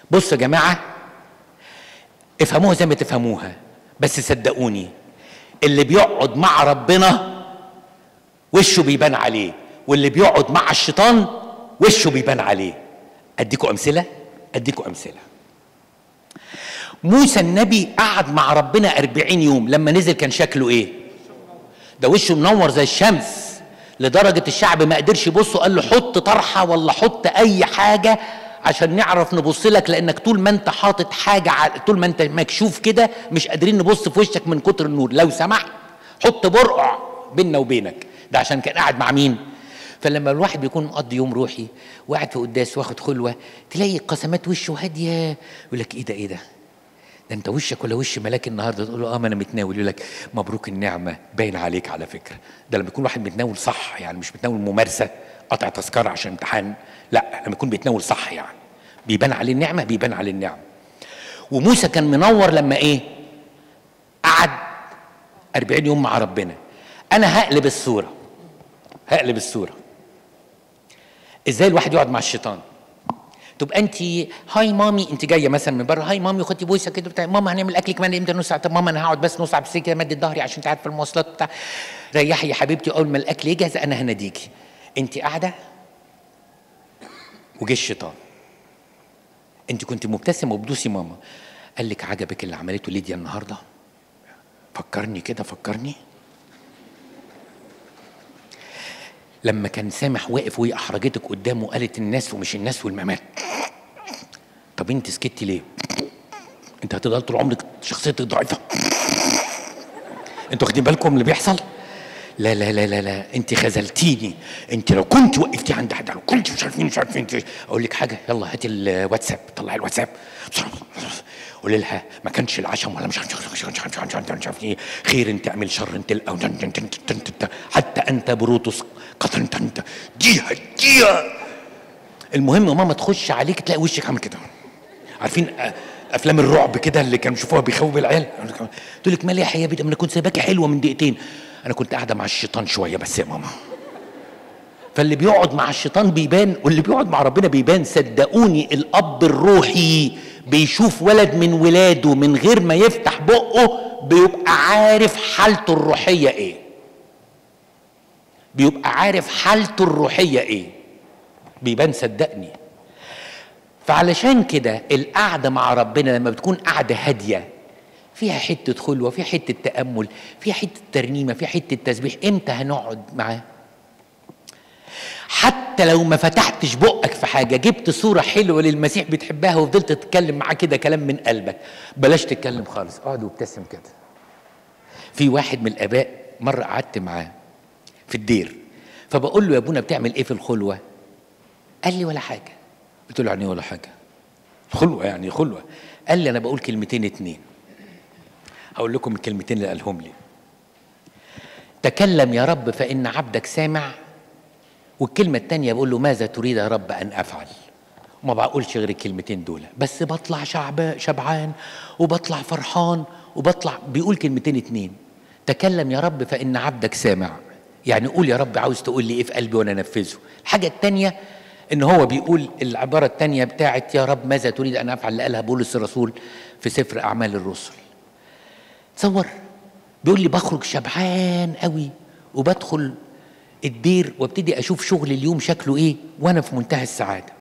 بصوا يا جماعه افهموها زي ما تفهموها بس صدقوني اللي بيقعد مع ربنا وشه بيبان عليه واللي بيقعد مع الشيطان وشه بيبان عليه اديكم امثله اديكم امثله موسى النبي قعد مع ربنا أربعين يوم لما نزل كان شكله ايه ده وشه منور زي الشمس لدرجة الشعب ما قدرش يبصوا قال له حط طرحة ولا حط أي حاجة عشان نعرف نبص لك لأنك طول ما أنت حاطط حاجة على طول ما أنت مكشوف كده مش قادرين نبص في وشك من كتر النور لو سمحت حط برقع بيننا وبينك ده عشان كان قاعد مع مين؟ فلما الواحد بيكون مقضي يوم روحي وقاعد في قداس واخد خلوه تلاقي قسمات وشه هاديه يقول لك ايه ده ايه ده؟ ده انت وشك ولا وش ملاك النهارده تقول له اه ما انا متناول يقول لك مبروك النعمه باين عليك على فكره ده لما يكون واحد متناول صح يعني مش متناول ممارسه قطع تذكره عشان امتحان لا لما يكون بيتناول صح يعني بيبان عليه النعمه بيبان عليه النعمه وموسى كان منور لما ايه قعد 40 يوم مع ربنا انا هقلب الصوره هقلب الصوره ازاي الواحد يقعد مع الشيطان تبقى انت هاي مامي انت جايه مثلا من بره هاي مامي خدي بوسه كده بتاع ماما هنعمل اكل كمان امتى نص ساعه طب ماما انا هقعد بس نص ساعه بس كده مد ظهري عشان انت عارفه المواصلات بتاع ريحي يا حبيبتي اول ما الاكل يجهز انا هناديكي انت قاعده وجه الشيطان انت كنت مبتسمه وبدوسي ماما قال لك عجبك اللي عملته ليديا النهارده فكرني كده فكرني لما كان سامح واقف وهي احرجتك قدامه قالت الناس ومش الناس والممات طب انت سكتي ليه انت هتفضل طول عمرك شخصيتك ضعيفه انتوا واخدين بالكم اللي بيحصل لا لا لا لا لا انت خذلتيني انت لو كنت وقفتي عند حد لو كنت مش عارفين مش عارفين اقول لك حاجه يلا هاتي الواتساب طلعي الواتساب بسرعه قولي لها ما كانش العشم ولا مش عارف مش عارف مش عارف مش عارف ايه خير انت اعمل شر انت الأو حتى انت بروتوس قتل انت انت ديها ديها المهم ماما تخش عليك تلاقي وشك عامل كده عارفين افلام الرعب كده اللي كانوا بيشوفوها بيخوفوا العيال تقول لك مالي يا حبيبي انا كنت سايباكي حلوه من دقيقتين انا كنت قاعده مع الشيطان شويه بس يا ماما فاللي بيقعد مع الشيطان بيبان واللي بيقعد مع ربنا بيبان صدقوني الاب الروحي بيشوف ولد من ولاده من غير ما يفتح بقه بيبقى عارف حالته الروحيه ايه بيبقى عارف حالته الروحيه ايه بيبان صدقني فعلشان كده القعده مع ربنا لما بتكون قعده هاديه فيها حته خلوه فيها حته تامل فيها حته ترنيمه فيها حته تسبيح امتى هنقعد معاه حتى لو ما فتحتش بقك في حاجه جبت صوره حلوه للمسيح بتحبها وفضلت تتكلم معاه كده كلام من قلبك بلاش تتكلم خالص اقعد وابتسم كده في واحد من الاباء مره قعدت معاه في الدير فبقول له يا ابونا بتعمل ايه في الخلوه قال لي ولا حاجه قلت له يعني ولا حاجه خلوه يعني خلوه قال لي انا بقول كلمتين اتنين هقول لكم الكلمتين اللي قالهم لي تكلم يا رب فان عبدك سامع والكلمة التانية بقول له ماذا تريد يا رب أن أفعل وما بقولش غير الكلمتين دول بس بطلع شعب شبعان وبطلع فرحان وبطلع بيقول كلمتين اتنين تكلم يا رب فإن عبدك سامع يعني قول يا رب عاوز تقول لي ايه في قلبي وانا انفذه الحاجة التانية ان هو بيقول العبارة التانية بتاعت يا رب ماذا تريد ان افعل اللي قالها بولس الرسول في سفر اعمال الرسل تصور بيقول لي بخرج شبعان قوي وبدخل الدير وابتدي اشوف شغل اليوم شكله ايه وانا في منتهى السعاده